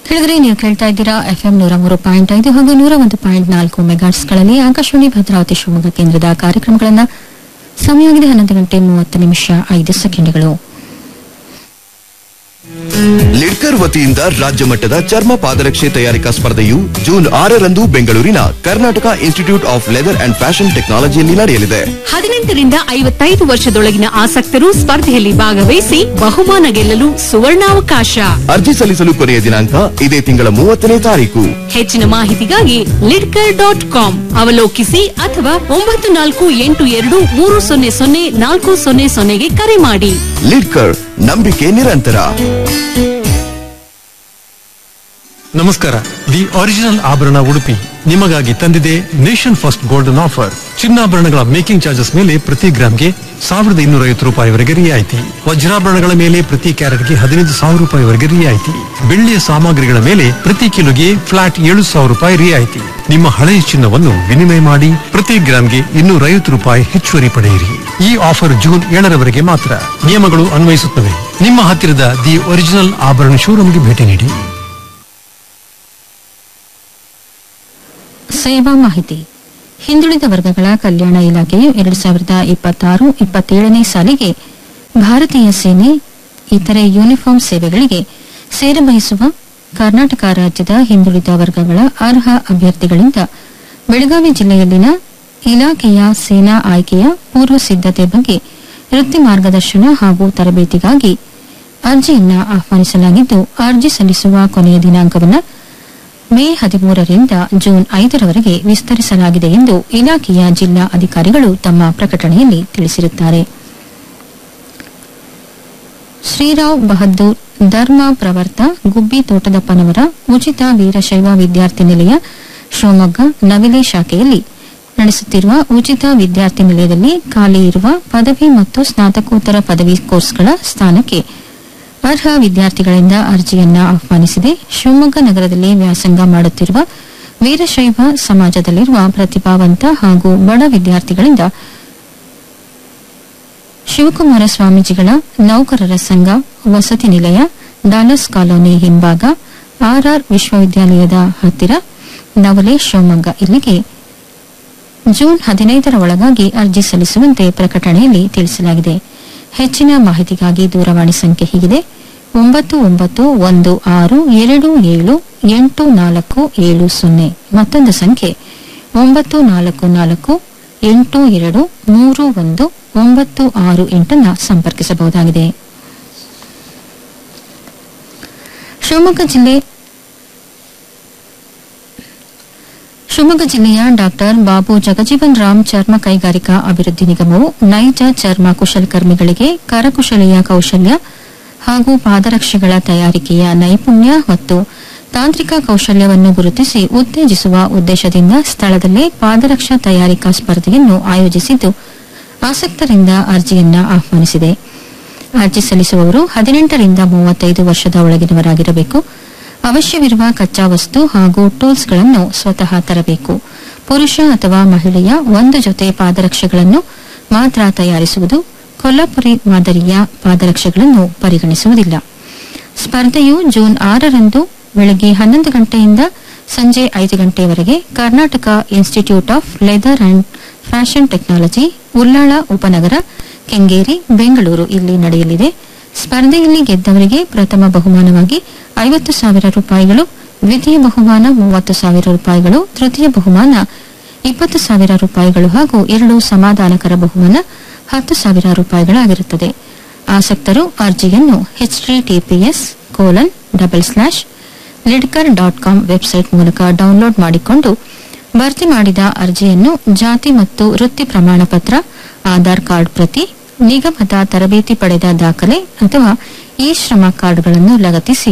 ಹೇಳಿದ್ರೆ ನೀವು ಕೇಳ್ತಾ ಇದ್ದೀರಾ ಎಫ್ಎಂ ನೂರ ಮೂರು ಪಾಯಿಂಟ್ ಐದು ಹಾಗೂ ನೂರ ಒಂದು ಪಾಯಿಂಟ್ ನಾಲ್ಕು ಮೆಗಾಟ್ಸ್ಗಳಲ್ಲಿ ಆಕಾಶವಾಣಿ ಭದ್ರಾವತಿ ಶಿವಮೊಗ್ಗ ಕೇಂದ್ರದ ಕಾರ್ಯಕ್ರಮಗಳನ್ನ ಸಮಯವಾಗಿದೆ ಹನ್ನೊಂದು ಗಂಟೆ ಮೂವತ್ತು ನಿಮಿಷ ಐದು ಸೆಕೆಂಡ್ಗಳು ಲಿಡ್ಕರ್ ವತಿಯಿಂದ ರಾಜ್ಯ ಮಟ್ಟದ ಚರ್ಮ ಪಾದರಕ್ಷೆ ತಯಾರಿಕಾ ಸ್ಪರ್ಧೆಯು ಜೂನ್ ಆರರಂದು ಬೆಂಗಳೂರಿನ Karnataka institute of leather and fashion ಟೆಕ್ನಾಲಜಿಯಲ್ಲಿ ನಡೆಯಲಿದೆ ಹದಿನೆಂಟರಿಂದ ಐವತ್ತೈದು ವರ್ಷದೊಳಗಿನ ಆಸಕ್ತರು ಸ್ಪರ್ಧೆಯಲ್ಲಿ ಭಾಗವಹಿಸಿ ಬಹುಮಾನ ಗೆಲ್ಲಲು ಸುವರ್ಣಾವಕಾಶ ಅರ್ಜಿ ಸಲ್ಲಿಸಲು ಕೊನೆಯ ದಿನಾಂಕ ಇದೇ ತಿಂಗಳ ಮೂವತ್ತನೇ ತಾರೀಕು ಹೆಚ್ಚಿನ ಮಾಹಿತಿಗಾಗಿ ಲಿಡ್ಕರ್ ಡಾಟ್ ಕಾಮ್ ಅವಲೋಕಿಸಿ ಅಥವಾ ಒಂಬತ್ತು ನಾಲ್ಕು ಎಂಟು ಎರಡು ಮೂರು ಸೊನ್ನೆ ಸೊನ್ನೆ ನಾಲ್ಕು ಸೊನ್ನೆ ಸೊನ್ನೆಗೆ ಕರೆ ಮಾಡಿ ಲಿಡ್ಕರ್ ನಂಬಿಕೆ ನಿರಂತರ ನಮಸ್ಕಾರ ದಿ ಒರಿಜಿನಲ್ ಆಭರಣ ಉಡುಪಿ ನಿಮಗಾಗಿ ತಂದಿದೆ ನೇಷನ್ ಫಸ್ಟ್ ಗೋಲ್ಡನ್ ಆಫರ್ ಚಿನ್ನಾಭರಣಗಳ ಮೇಕಿಂಗ್ ಚಾರ್ಜಸ್ ಮೇಲೆ ಪ್ರತಿ ಗ್ರಾಮ್ಗೆ ಸಾವಿರದ ಇನ್ನೂರ ಐವತ್ತು ರೂಪಾಯಿವರೆಗೆ ರಿಯಾಯಿತಿ ವಜ್ರಾಭರಣಗಳ ಮೇಲೆ ಪ್ರತಿ ಕ್ಯಾರೆಟ್ಗೆ ಹದಿನೈದು ಸಾವಿರ ರೂಪಾಯಿವರೆಗೆ ರಿಯಾಯಿತಿ ಬೆಳ್ಳಿಯ ಸಾಮಗ್ರಿಗಳ ಮೇಲೆ ಪ್ರತಿ ಕಿಲೋಗೆ ಫ್ಲಾಟ್ ಏಳು ಸಾವಿರ ರೂಪಾಯಿ ರಿಯಾಯಿತಿ ನಿಮ್ಮ ಹಳೆಯ ಚಿನ್ನವನ್ನು ವಿನಿಮಯ ಮಾಡಿ ಪ್ರತಿ ಗ್ರಾಮ್ಗೆ ಇನ್ನೂರ ಐವತ್ತು ರೂಪಾಯಿ ಹೆಚ್ಚುವರಿ ಪಡೆಯಿರಿ ಈ ಆಫರ್ ಜೂನ್ ಏಳರವರೆಗೆ ಮಾತ್ರ ನಿಯಮಗಳು ಅನ್ವಯಿಸುತ್ತವೆ ನಿಮ್ಮ ಹತ್ತಿರದ ದಿ ಒರಿಜಿನಲ್ ಆಭರಣ ಶೋರೂಮ್ಗೆ ಭೇಟಿ ನೀಡಿ ಸೇವಾ ಮಾಹಿತಿ ಹಿಂದುಳಿದ ವರ್ಗಗಳ ಕಲ್ಯಾಣ ಇಲಾಖೆಯು ಎರಡು ಸಾವಿರದ ಇಪ್ಪತ್ತಾರು ಇಪ್ಪತ್ತೇಳನೇ ಸಾಲಿಗೆ ಭಾರತೀಯ ಸೇನೆ ಇತರೆ ಯೂನಿಫಾರ್ಮ್ ಸೇವೆಗಳಿಗೆ ಸೇರಬಯಸುವ ಕರ್ನಾಟಕ ರಾಜ್ಯದ ಹಿಂದುಳಿದ ವರ್ಗಗಳ ಅರ್ಹ ಅಭ್ಯರ್ಥಿಗಳಿಂದ ಬೆಳಗಾವಿ ಜಿಲ್ಲೆಯಲ್ಲಿನ ಇಲಾಖೆಯ ಸೇನಾ ಆಯ್ಕೆಯ ಪೂರ್ವ ಸಿದ್ದತೆ ಬಗ್ಗೆ ವೃತ್ತಿ ಮಾರ್ಗದರ್ಶನ ಹಾಗೂ ತರಬೇತಿಗಾಗಿ ಅರ್ಜಿಯನ್ನ ಆಹ್ವಾನಿಸಲಾಗಿದ್ದು ಅರ್ಜಿ ಸಲ್ಲಿಸುವ ಕೊನೆಯ ದಿನಾಂಕವನ್ನು ಮೇ ಹದಿಮೂರರಿಂದ ಜೂನ್ ಐದರವರೆಗೆ ವಿಸ್ತರಿಸಲಾಗಿದೆ ಎಂದು ಇಲಾಖೆಯ ಜಿಲ್ಲಾ ಅಧಿಕಾರಿಗಳು ತಮ್ಮ ಪ್ರಕಟಣೆಯಲ್ಲಿ ತಿಳಿಸಿರುತ್ತಾರೆ ಶ್ರೀರಾವ್ ಬಹದ್ದೂರ್ ಧರ್ಮ ಪ್ರವರ್ತ ಗುಬ್ಬಿ ತೋಟದಪ್ಪನವರ ಉಚಿತ ವೀರಶೈವ ವಿದ್ಯಾರ್ಥಿ ನಿಲಯ ಶಿವಮೊಗ್ಗ ನವಿಲೆ ಶಾಖೆಯಲ್ಲಿ ನಡೆಸುತ್ತಿರುವ ಉಚಿತ ವಿದ್ಯಾರ್ಥಿ ನಿಲಯದಲ್ಲಿ ಖಾಲಿ ಇರುವ ಪದವಿ ಮತ್ತು ಸ್ನಾತಕೋತ್ತರ ಪದವಿ ಕೋರ್ಸ್ಗಳ ಸ್ಥಾನಕ್ಕೆ ಅರ್ಹ ವಿದ್ಯಾರ್ಥಿಗಳಿಂದ ಅರ್ಜಿಯನ್ನ ಆಹ್ವಾನಿಸಿದೆ ಶಿವಮೊಗ್ಗ ನಗರದಲ್ಲಿ ವ್ಯಾಸಂಗ ಮಾಡುತ್ತಿರುವ ವೀರಶೈವ ಸಮಾಜದಲ್ಲಿರುವ ಪ್ರತಿಭಾವಂತ ಹಾಗೂ ಬಡ ವಿದ್ಯಾರ್ಥಿಗಳಿಂದ ಶಿವಕುಮಾರ ಸ್ವಾಮೀಜಿಗಳ ನೌಕರರ ಸಂಘ ವಸತಿ ನಿಲಯ ಡಾಲರ್ಸ್ ಕಾಲೋನಿ ಹಿಂಭಾಗ ಆರ್ಆರ್ ವಿಶ್ವವಿದ್ಯಾಲಯದ ಹತ್ತಿರ ನವಲೆ ಶಿವಮೊಗ್ಗ ಇಲ್ಲಿಗೆ ಜೂನ್ ಹದಿನೈದರ ಒಳಗಾಗಿ ಅರ್ಜಿ ಸಲ್ಲಿಸುವಂತೆ ಪ್ರಕಟಣೆಯಲ್ಲಿ ತಿಳಿಸಲಾಗಿದೆ ಹೆಚ್ಚಿನ ಮಾಹಿತಿಗಾಗಿ ದೂರವಾಣಿ ಸಂಖ್ಯೆ ಹೀಗಿದೆ ಒಂಬತ್ತು ಒಂಬತ್ತು ಒಂದು ಆರು ಎರಡು ಏಳು ಎಂಟು ನಾಲ್ಕು ಏಳು ಸೊನ್ನೆ ಮತ್ತೊಂದು ಸಂಖ್ಯೆ ಒಂಬತ್ತು ನಾಲ್ಕು ನಾಲ್ಕು ಎಂಟು ಎರಡು ಮೂರು ಒಂದು ಒಂಬತ್ತು ಆರು ಎಂಟನ್ನ ಸಂಪರ್ಕಿಸಬಹುದಾಗಿದೆ ಶಿವಮೊಗ್ಗ ಜಿಲ್ಲೆ ಶಿವಮೊಗ್ಗ ಜಿಲ್ಲೆಯ ಡಾಕ್ಟರ್ ಬಾಬು ಜಗಜೀವನ್ ರಾಮ್ ಚರ್ಮ ಕೈಗಾರಿಕಾ ಅಭಿವೃದ್ಧಿ ನಿಗಮವು ನೈಜ ಚರ್ಮ ಕುಶಲಕರ್ಮಿಗಳಿಗೆ ಕರಕುಶಲೆಯ ಕೌಶಲ್ಯ ಹಾಗೂ ಪಾದರಕ್ಷೆಗಳ ತಯಾರಿಕೆಯ ನೈಪುಣ್ಯ ಮತ್ತು ತಾಂತ್ರಿಕ ಕೌಶಲ್ಯವನ್ನು ಗುರುತಿಸಿ ಉತ್ತೇಜಿಸುವ ಉದ್ದೇಶದಿಂದ ಸ್ಥಳದಲ್ಲೇ ಪಾದರಕ್ಷಾ ತಯಾರಿಕಾ ಸ್ಪರ್ಧೆಯನ್ನು ಆಯೋಜಿಸಿದ್ದು ಆಸಕ್ತರಿಂದ ಅರ್ಜಿಯನ್ನ ಆಹ್ವಾನಿಸಿದೆ ಅರ್ಜಿ ಸಲ್ಲಿಸುವವರು ಹದಿನೆಂಟರಿಂದ ಮೂವತ್ತೈದು ವರ್ಷದ ಒಳಗಿನವರಾಗಿರಬೇಕು ಅವಶ್ಯವಿರುವ ಕಚ್ಚಾ ವಸ್ತು ಹಾಗೂ ಟೂಲ್ಸ್ಗಳನ್ನು ಸ್ವತಃ ತರಬೇಕು ಪುರುಷ ಅಥವಾ ಮಹಿಳೆಯ ಒಂದು ಜೊತೆ ಪಾದರಕ್ಷೆಗಳನ್ನು ಮಾತ್ರ ತಯಾರಿಸುವುದು ಕೊಲ್ಲಾಪುರಿ ಮಾದರಿಯ ಪಾದರಕ್ಷೆಗಳನ್ನು ಪರಿಗಣಿಸುವುದಿಲ್ಲ ಸ್ಪರ್ಧೆಯು ಜೂನ್ ಆರರಂದು ಬೆಳಗ್ಗೆ ಹನ್ನೊಂದು ಗಂಟೆಯಿಂದ ಸಂಜೆ ಐದು ಗಂಟೆಯವರೆಗೆ Karnataka institute of leather and fashion technology Ullal ಉಪನಗರ ಕೆಂಗೇರಿ ಬೆಂಗಳೂರು ಇಲ್ಲಿ ನಡೆಯಲಿದೆ ಸ್ಪರ್ಧೆಯಲ್ಲಿ ಗೆದ್ದವರಿಗೆ ಪ್ರಥಮ ಬಹುಮಾನವಾಗಿ ಐವತ್ತು ಸಾವಿರ ರೂಪಾಯಿಗಳು ದ್ವಿತೀಯ ಬಹುಮಾನ ಮೂವತ್ತು ಸಾವಿರ ರೂಪಾಯಿಗಳು ತೃತೀಯ ಬಹುಮಾನ ಇಪ್ಪತ್ತು ಸಾವಿರ ರೂಪಾಯಿಗಳು ಹಾಗೂ ಎರಡು ಸಮಾಧಾನಕರ ಬಹುಮಾನ ಹತ್ತು ಸಾವಿರ ರೂಪಾಯಿಗಳಾಗಿರುತ್ತದೆ ಆಸಕ್ತರು ಅರ್ಜಿಯನ್ನು HTTPS colon double slash Lidkar dot com website ಮೂಲಕ ಡೌನ್ಲೋಡ್ ಮಾಡಿಕೊಂಡು ಭರ್ತಿ ಮಾಡಿದ ಅರ್ಜಿಯನ್ನು ಜಾತಿ ಮತ್ತು ವೃತ್ತಿ ಪ್ರಮಾಣ ಪತ್ರ ಆಧಾರ್ ಕಾರ್ಡ್ ಪ್ರತಿ ನಿಗಮದ ತರಬೇತಿ ಪಡೆದ ದಾಖಲೆ ಅಥವಾ ಇ ಶ್ರಮ ಕಾರ್ಡ್ಗಳನ್ನು ಲಗತ್ತಿಸಿ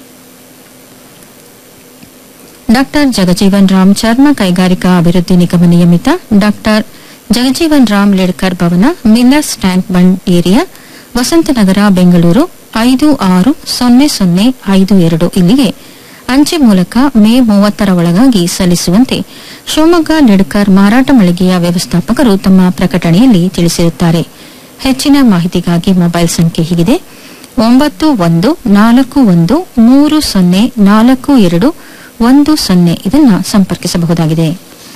ಡಾಕ್ಟರ್ ಜಗಜೀವನ್ ರಾಮ್ ಚರ್ಮ ಕೈಗಾರಿಕಾ ಅಭಿವೃದ್ಧಿ ನಿಗಮ ನಿಯಮಿತ doctor Jagjivan Ram Lidkar Bhavan Millers tank bund area Vasanthnagar Bengaluru ಐದು ಆರು ಸೊನ್ನೆ ಸೊನ್ನೆ ಐದು ಎರಡು ಇಲ್ಲಿಗೆ ಅಂಚೆ ಮೂಲಕ ಮೇ ಮೂವತ್ತರ ಒಳಗಾಗಿ ಸಲ್ಲಿಸುವಂತೆ ಶಿವಮೊಗ್ಗ ಲಿಡ್ಕರ್ ಮಾರಾಟ ಮಳಿಗೆಯ ವ್ಯವಸ್ಥಾಪಕರು ತಮ್ಮ ಪ್ರಕಟಣೆಯಲ್ಲಿ ತಿಳಿಸಿರುತ್ತಾರೆ ಹೆಚ್ಚಿನ ಮಾಹಿತಿಗಾಗಿ ಮೊಬೈಲ್ ಸಂಖ್ಯೆ ಹೀಗಿದೆ ಒಂಬತ್ತು ಒಂದು ನಾಲ್ಕು ಒಂದು ಮೂರು ಸೊನ್ನೆ ನಾಲ್ಕು ಎರಡು ಒಂದು ಸೊನ್ನೆ ಇದನ್ನ ಸಂಪರ್ಕಿಸಬಹುದಾಗಿದೆ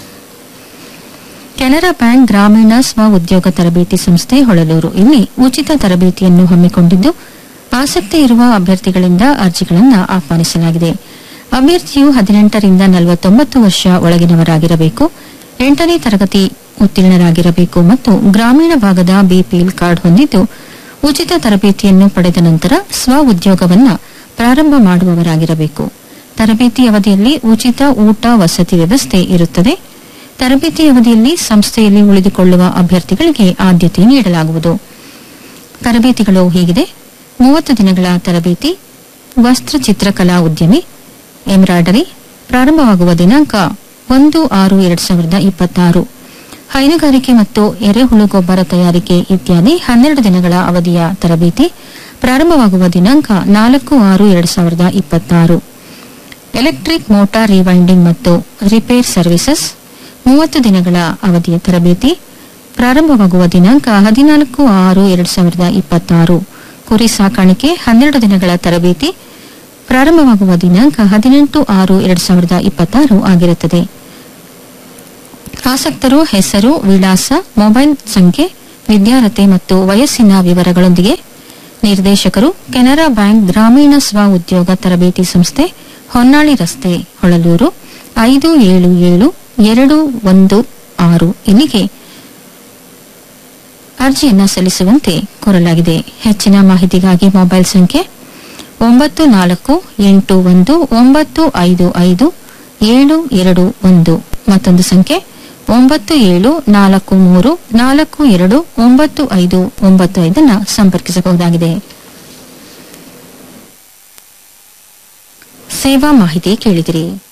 ಕೆನರಾ ಬ್ಯಾಂಕ್ ಗ್ರಾಮೀಣ ಸ್ವ ಉದ್ಯೋಗ ತರಬೇತಿ ಸಂಸ್ಥೆ ಹೊಳಲೂರು ಇಲ್ಲಿ ಉಚಿತ ತರಬೇತಿಯನ್ನು ಹಮ್ಮಿಕೊಂಡಿದ್ದು ಆಸಕ್ತಿ ಇರುವ ಅಭ್ಯರ್ಥಿಗಳಿಂದ ಅರ್ಜಿಗಳನ್ನು ಆಹ್ವಾನಿಸಲಾಗಿದೆ ಅಭ್ಯರ್ಥಿಯು ಹದಿನೆಂಟರಿಂದ ನಲವತ್ತೊಂಬತ್ತು ವರ್ಷ ಒಳಗಿನವರಾಗಿರಬೇಕು ಎಂಟನೇ ತರಗತಿ ಉತ್ತೀರ್ಣರಾಗಿರಬೇಕು ಮತ್ತು ಗ್ರಾಮೀಣ ಭಾಗದ ಬಿಪಿಎಲ್ ಕಾರ್ಡ್ ಹೊಂದಿದ್ದು ಉಚಿತ ತರಬೇತಿಯನ್ನು ಪಡೆದ ನಂತರ ಸ್ವ ಉದ್ಯೋಗವನ್ನ ಪ್ರಾರಂಭ ಮಾಡುವವರಾಗಿರಬೇಕು ತರಬೇತಿ ಅವಧಿಯಲ್ಲಿ ಉಚಿತ ಊಟ ವಸತಿ ವ್ಯವಸ್ಥೆ ಇರುತ್ತದೆ ತರಬೇತಿ ಅವಧಿಯಲ್ಲಿ ಸಂಸ್ಥೆಯಲ್ಲಿ ಉಳಿದುಕೊಳ್ಳುವ ಅಭ್ಯರ್ಥಿಗಳಿಗೆ ಆದ್ಯತೆ ನೀಡಲಾಗುವುದು ತರಬೇತಿಗಳು ಹೀಗಿದೆ ಮೂವತ್ತು ದಿನಗಳ ತರಬೇತಿ ವಸ್ತ್ರ ಚಿತ್ರಕಲಾ ಉದ್ಯಮಿ ಎಂಬ್ರಾಯ್ಡರಿ ಪ್ರಾರಂಭವಾಗುವ ದಿನಾಂಕ ಒಂದು ಆರು ಎರಡ್ ಸಾವಿರದ ಇಪ್ಪತ್ತಾರು ಹೈನುಗಾರಿಕೆ ಮತ್ತು ಎರೆಹುಳು ಗೊಬ್ಬರ ತಯಾರಿಕೆ ಇತ್ಯಾದಿ ಹನ್ನೆರಡು ದಿನಗಳ ಅವಧಿಯ ತರಬೇತಿ ಪ್ರಾರಂಭವಾಗುವ ದಿನಾಂಕ ನಾಲ್ಕು ಆರು ಎರಡ್ ಸಾವಿರದ ಇಪ್ಪತ್ತಾರು ಎಲೆಕ್ಟ್ರಿಕ್ ಮೋಟಾರ್ ರಿವೈಂಡಿಂಗ್ ಮತ್ತು ರಿಪೇರ್ ಸರ್ವಿಸಸ್ ಮೂವತ್ತು ದಿನಗಳ ಅವಧಿಯ ತರಬೇತಿ ಪ್ರಾರಂಭವಾಗುವ ದಿನಾಂಕ ಹದಿನಾಲ್ಕು ಆರು ಎರಡ್ ಸಾವಿರದ ಇಪ್ಪತ್ತಾರು ಕುರಿ ಸಾಕಾಣಿಕೆ ಹನ್ನೆರಡು ದಿನಗಳ ತರಬೇತಿ ಪ್ರಾರಂಭವಾಗುವ ದಿನಾಂಕ ಹದಿನೆಂಟು ಆರು ಎರಡ್ ಸಾವಿರದ ಇಪ್ಪತ್ತಾರು ಆಗಿರುತ್ತದೆ ಆಸಕ್ತರು ಹೆಸರು ವಿಳಾಸ ಮೊಬೈಲ್ ಸಂಖ್ಯೆ ವಿದ್ಯಾರ್ಹತೆ ಮತ್ತು ವಯಸ್ಸಿನ ವಿವರಗಳೊಂದಿಗೆ ನಿರ್ದೇಶಕರು ಕೆನರಾ ಬ್ಯಾಂಕ್ ಗ್ರಾಮೀಣ ಸ್ವ ಉದ್ಯೋಗ ತರಬೇತಿ ಸಂಸ್ಥೆ ಹೊನ್ನಾಳಿ ರಸ್ತೆ ಹೊಳಲೂರು ಐದು ಏಳು ಏಳು ಎರಡು ಒಂದು ಆರು ಇಲ್ಲಿಗೆ ಅರ್ಜಿಯನ್ನ ಸಲ್ಲಿಸುವಂತೆ ಕೋರಲಾಗಿದೆ ಹೆಚ್ಚಿನ ಮಾಹಿತಿಗಾಗಿ ಮೊಬೈಲ್ ಸಂಖ್ಯೆ ಒಂಬತ್ತು ನಾಲ್ಕು ಎಂಟು ಒಂದು ಒಂಬತ್ತು ಐದು ಐದು ಏಳು ಎರಡು ಒಂದು ಮತ್ತೊಂದು ಸಂಖ್ಯೆ ಒಂಬತ್ತು ಏಳು ನಾಲ್ಕು ಮೂರು ನಾಲ್ಕು ಎರಡು ಒಂಬತ್ತು ಐದು ಒಂಬತ್ತು ಐದನ್ನ ಸಂಪರ್ಕಿಸಬಹುದಾಗಿದೆ ಸೇವಾ ಮಾಹಿತಿ ಕೇಳಿದಿರಿ